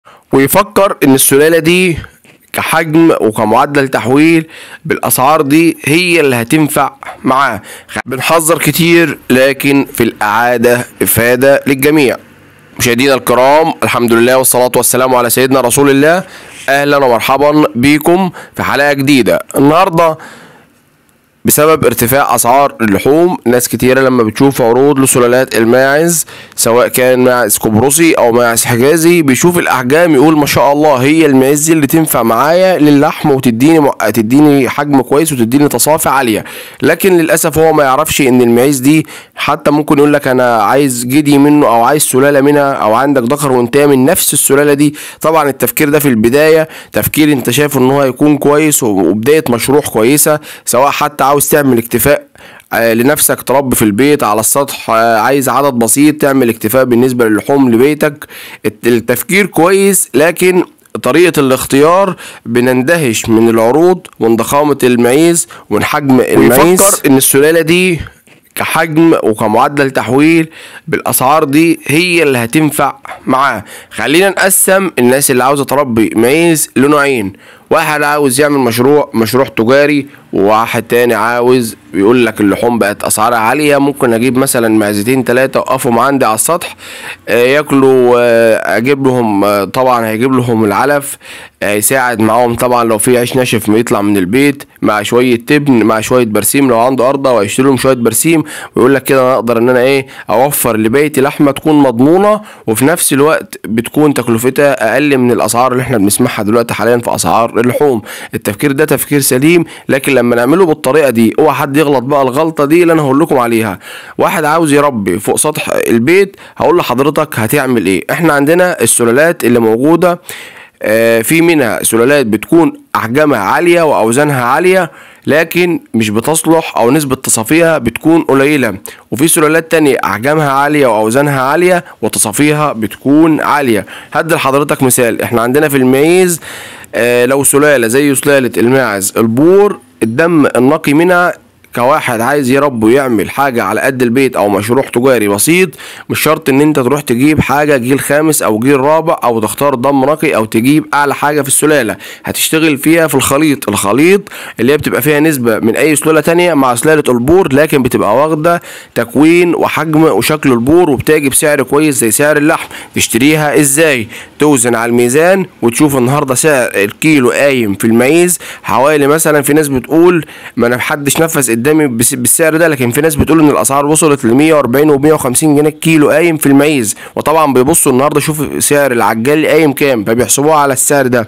ويفكر ان السلالة دي كحجم وكمعدل تحويل بالاسعار دي هي اللي هتنفع معاه بنحذر كتير لكن في الاعادة افادة للجميع مشاهدينا الكرام الحمد لله والصلاة والسلام على سيدنا رسول الله اهلا ومرحبا بكم في حلقة جديدة النهاردة بسبب ارتفاع اسعار اللحوم ناس كتيره لما بتشوف عروض لسلالات الماعز سواء كان ماعز قبرصي او ماعز حجازي بيشوف الاحجام يقول ما شاء الله هي المعز اللي تنفع معايا للحم وتديني م... تديني حجم كويس وتديني تصافي عاليه لكن للاسف هو ما يعرفش ان المعز دي حتى ممكن يقول لك انا عايز جدي منه او عايز سلاله منها او عندك ذكر وانتهى من نفس السلاله دي طبعا التفكير ده في البدايه تفكير انت شايف ان هو هيكون كويس وبدايه مشروع كويسه سواء حتى عاوز تعمل اكتفاء آه، لنفسك تربي في البيت على السطح آه، عايز عدد بسيط تعمل اكتفاء بالنسبة للحوم لبيتك التفكير كويس لكن طريقة الاختيار بنندهش من العروض ومن ضخامة المعيز ومن حجم المعيز ويفكر ان السلالة دي كحجم وكمعدل تحويل بالاسعار دي هي اللي هتنفع معاه خلينا نقسم الناس اللي عاوزه تربي معيز لنوعين واحد عاوز يعمل مشروع مشروع تجاري وواحد تاني عاوز بيقول لك اللحوم بقت اسعارها عاليه ممكن اجيب مثلا معزتين ثلاثه اوقفهم عندي على السطح آه، ياكلوا آه، اجيب لهم آه، طبعا هيجيب لهم العلف يساعد معاهم طبعا لو في عيش ناشف ما يطلع من البيت مع شويه تبن مع شويه برسيم لو عنده ارضه ويشتري لهم شويه برسيم ويقول لك كده انا اقدر ان انا ايه اوفر لبيتي لحمه تكون مضمونه وفي نفس الوقت بتكون تكلفتها اقل من الاسعار اللي احنا بنسمعها دلوقتي حاليا في اسعار اللحوم التفكير ده تفكير سليم لكن لما نعمله بالطريقه دي اوعى حد يغلط بقى الغلطه دي اللي انا هقول لكم عليها واحد عاوز يربي فوق سطح البيت هقول لحضرتك هتعمل ايه احنا عندنا السلالات اللي موجوده آه، في منها سلالات بتكون احجامها عاليه واوزانها عاليه لكن مش بتصلح او نسبة تصافيها بتكون قليلة وفي سلالات تانية احجامها عالية واوزانها عالية وتصافيها بتكون عالية هدي لحضرتك مثال احنا عندنا في المعيز آه لو سلالة زي سلالة الماعز البور الدم النقي منها كواحد عايز يربي ويعمل حاجة على قد البيت أو مشروع تجاري بسيط مش شرط إن أنت تروح تجيب حاجة جيل خامس أو جيل رابع أو تختار ضم نقي أو تجيب أعلى حاجة في السلالة هتشتغل فيها في الخليط الخليط اللي هي بتبقى فيها نسبة من أي سلالة تانية مع سلالة البور لكن بتبقى واخدة تكوين وحجم وشكل البور وبتجي بسعر كويس زي سعر اللحم تشتريها إزاي توزن على الميزان وتشوف النهاردة سعر الكيلو قايم في المعيز حوالي مثلا في ناس بتقول ما أنا محدش نفذ قدامي بالسعر ده لكن في ناس بتقول ان الاسعار وصلت ل 140 و 150 جنيه الكيلو قايم في المعيز وطبعا بيبصوا النهارده شوف سعر العجال قايم كام فبيحسبوها على السعر ده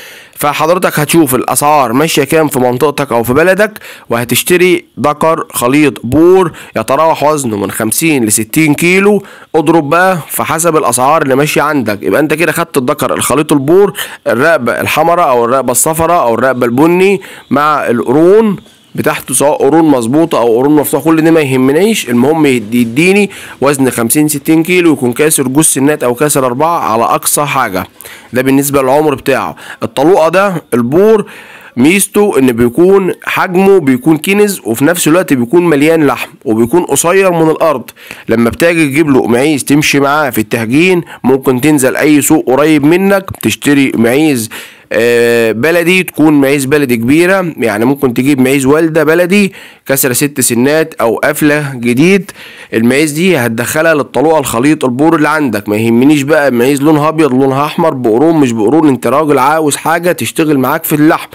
فحضرتك هتشوف الاسعار ماشيه كام في منطقتك او في بلدك وهتشتري ذكر خليط بور يتراوح وزنه من 50 ل 60 كيلو اضرب بقى في حسب الاسعار اللي ماشيه عندك يبقى انت كده خدت الذكر الخليط البور الرقبه الحمراء او الرقبه الصفراء او الرقبه البني مع القرون بتاعته سواء قرون مظبوطه او قرون مفتوحه كل ده ما يهمنيش المهم يديني وزن 50 60 كيلو يكون كاسر جوز سنات او كاسر اربعه على اقصى حاجه ده بالنسبه للعمر بتاعه الطلوقه ده البور ميزته ان بيكون حجمه بيكون كنز وفي نفس الوقت بيكون مليان لحم وبيكون قصير من الارض لما بتاجي تجيب له معيز تمشي معاه في التهجين ممكن تنزل اي سوق قريب منك تشتري معيز آه، بلدي تكون معيز بلدي كبيرة يعني ممكن تجيب معيز والدة بلدي كسرة ست سنات أو قفلة جديد المعيز دي هتدخلها للطلوع الخليط البور اللي عندك ما يهمنيش بقى معيز لونها أبيض لونها أحمر بقرون مش بقرون أنت راجل عاوز حاجة تشتغل معاك في اللحم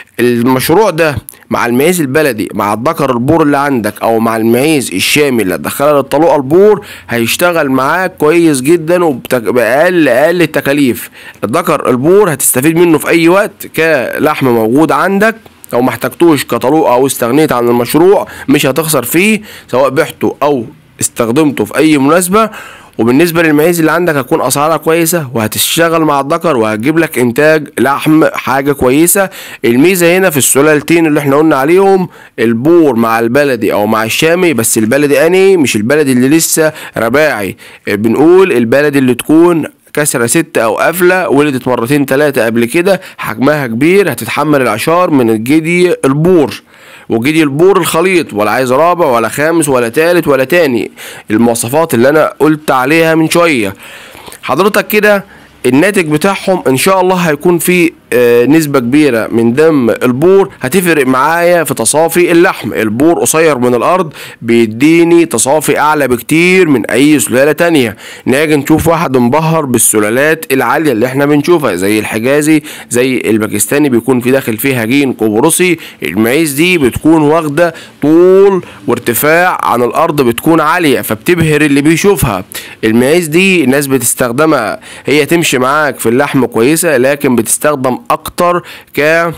المشروع ده مع المعيز البلدي مع الذكر البور اللي عندك او مع المعيز الشامي اللي هتدخلها للطلوع البور هيشتغل معاك كويس جدا وباقل اقل التكاليف الذكر البور هتستفيد منه في اي وقت كلحم موجود عندك لو ما احتجتوش كطلوع او استغنيت عن المشروع مش هتخسر فيه سواء بعته او استخدمته في اي مناسبه وبالنسبه للمعيز اللي عندك هتكون اسعارها كويسه وهتشتغل مع الذكر وهتجيب لك انتاج لحم حاجه كويسه الميزه هنا في السلالتين اللي احنا قلنا عليهم البور مع البلدي او مع الشامي بس البلدي اني مش البلدي اللي لسه رباعي بنقول البلدي اللي تكون كسرة ستة أو قفلة ولدت مرتين تلاتة قبل كده حجمها كبير هتتحمل العشار من الجدي البور وجدي البور الخليط ولا عايز رابع ولا خامس ولا تالت ولا تاني المواصفات اللي أنا قلت عليها من شوية حضرتك كده الناتج بتاعهم ان شاء الله هيكون في آه، نسبة كبيرة من دم البور هتفرق معايا في تصافي اللحم البور قصير من الارض بيديني تصافي اعلى بكتير من اي سلالة تانية نيجي نشوف واحد مبهر بالسلالات العالية اللي احنا بنشوفها زي الحجازي زي الباكستاني بيكون في داخل فيه هجين قبرصي المعيز دي بتكون واخدة طول وارتفاع عن الارض بتكون عالية فبتبهر اللي بيشوفها المعيز دي الناس بتستخدمها هي تمشي معاك في اللحم كويسة لكن بتستخدم اكتر ك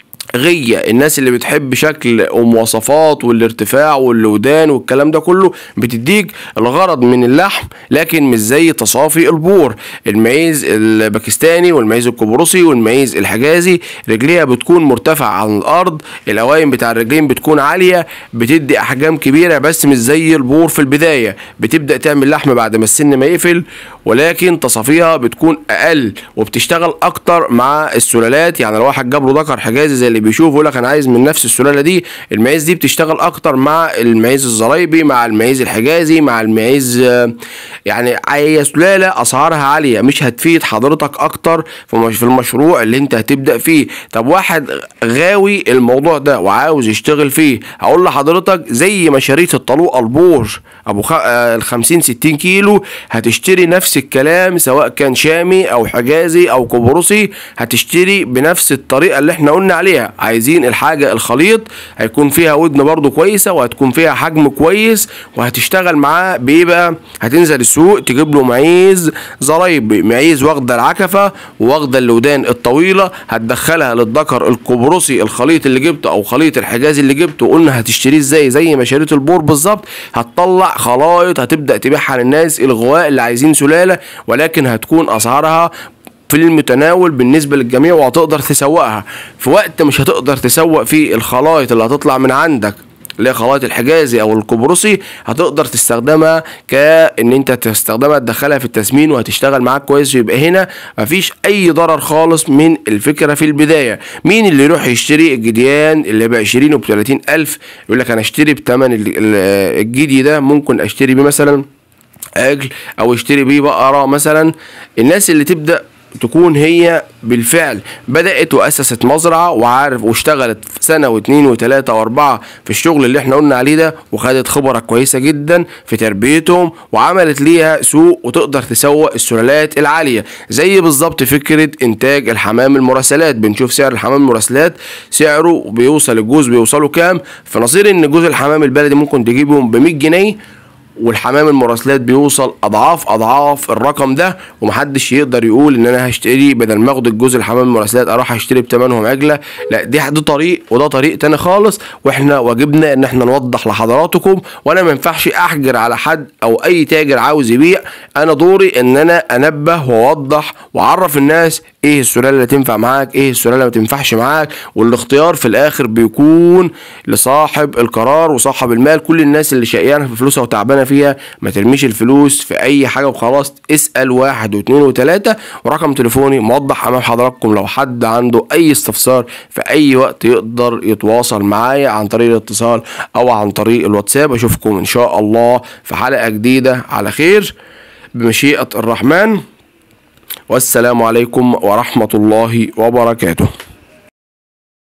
غية الناس اللي بتحب شكل ومواصفات والارتفاع واللودان والكلام ده كله بتديك الغرض من اللحم لكن مش زي تصافي البور المعيز الباكستاني والمعيز القبرصي والمعيز الحجازي رجليها بتكون مرتفعة عن الارض الاوائم بتاع الرجلين بتكون عالية بتدي احجام كبيرة بس مش زي البور في البداية بتبدأ تعمل لحم بعد ما السن ما يقفل ولكن تصافيها بتكون اقل وبتشتغل اكتر مع السلالات يعني لو واحد جاب له ذكر حجازي زي اللي بيشوف يقول لك انا عايز من نفس السلاله دي المعيز دي بتشتغل اكتر مع المعيز الزرايبي مع المعيز الحجازي مع المعيز آه، يعني هي سلاله اسعارها عاليه مش هتفيد حضرتك اكتر في مش- في المشروع اللي انت هتبدا فيه طب واحد غاوي الموضوع ده وعاوز يشتغل فيه هقول لحضرتك زي مشاريع الطلوق البور ابو خ... آه، ال 50 60 كيلو هتشتري نفس الكلام سواء كان شامي او حجازي او قبرصي هتشتري بنفس الطريقه اللي احنا قلنا عليها عايزين الحاجه الخليط هيكون فيها ودن برضو كويسه وهتكون فيها حجم كويس وهتشتغل معاه بايه بقى هتنزل السوق تجيب له معيز زرايبي معيز واخده العكفه واخده اللودان الطويله هتدخلها للذكر القبرصي الخليط اللي جبته او خليط الحجازي اللي جبته قلنا هتشتريه ازاي زي ما شريت البور بالظبط هتطلع خلايط هتبدا تبيعها للناس الغواء اللي عايزين سلاله ولكن هتكون اسعارها في المتناول بالنسبة للجميع وهتقدر تسوقها في وقت مش هتقدر تسوق فيه الخلايط اللي هتطلع من عندك اللي هي خلايط الحجازي او القبرصي هتقدر تستخدمها كان انت تستخدمها تدخلها في التسمين وهتشتغل معاك كويس يبقى هنا مفيش اي ضرر خالص من الفكره في البدايه مين اللي يروح يشتري الجديان اللي ب 20 وب 30 الف يقول لك انا اشتري بثمن ال- ال- الجدي ده ممكن اشتري بيه مثلا عجل او اشتري بيه بقره مثلا الناس اللي تبدا تكون هي بالفعل بدأت وأسست مزرعة وعارف واشتغلت سنة واثنين وثلاثة وأربعة في الشغل اللي احنا قلنا عليه ده وخدت خبرة كويسة جدا في تربيتهم وعملت ليها سوق وتقدر تسوق السلالات العالية زي بالظبط فكرة إنتاج الحمام المراسلات بنشوف سعر الحمام المراسلات سعره بيوصل الجوز بيوصلوا كام في نظير إن جوز الحمام البلدي ممكن تجيبهم ب 100 جنيه والحمام المراسلات بيوصل اضعاف اضعاف الرقم ده ومحدش يقدر يقول ان انا هشتري بدل ما اخد الجزء الحمام المراسلات اروح اشتري بثمنهم عجله لا دي ده طريق وده طريق تاني خالص واحنا واجبنا ان احنا نوضح لحضراتكم وانا ما ينفعش احجر على حد او اي تاجر عاوز يبيع انا دوري ان انا انبه واوضح واعرف الناس ايه السلاله اللي تنفع معاك ايه السلاله اللي ما تنفعش معاك والاختيار في الاخر بيكون لصاحب القرار وصاحب المال كل الناس اللي شقيانه في فلوسها وتعبانه فيها ما ترميش الفلوس في اي حاجه وخلاص اسال واحد واثنين وثلاثه ورقم تليفوني موضح امام حضراتكم لو حد عنده اي استفسار في اي وقت يقدر يتواصل معايا عن طريق الاتصال او عن طريق الواتساب اشوفكم ان شاء الله في حلقه جديده على خير بمشيئه الرحمن والسلام عليكم ورحمه الله وبركاته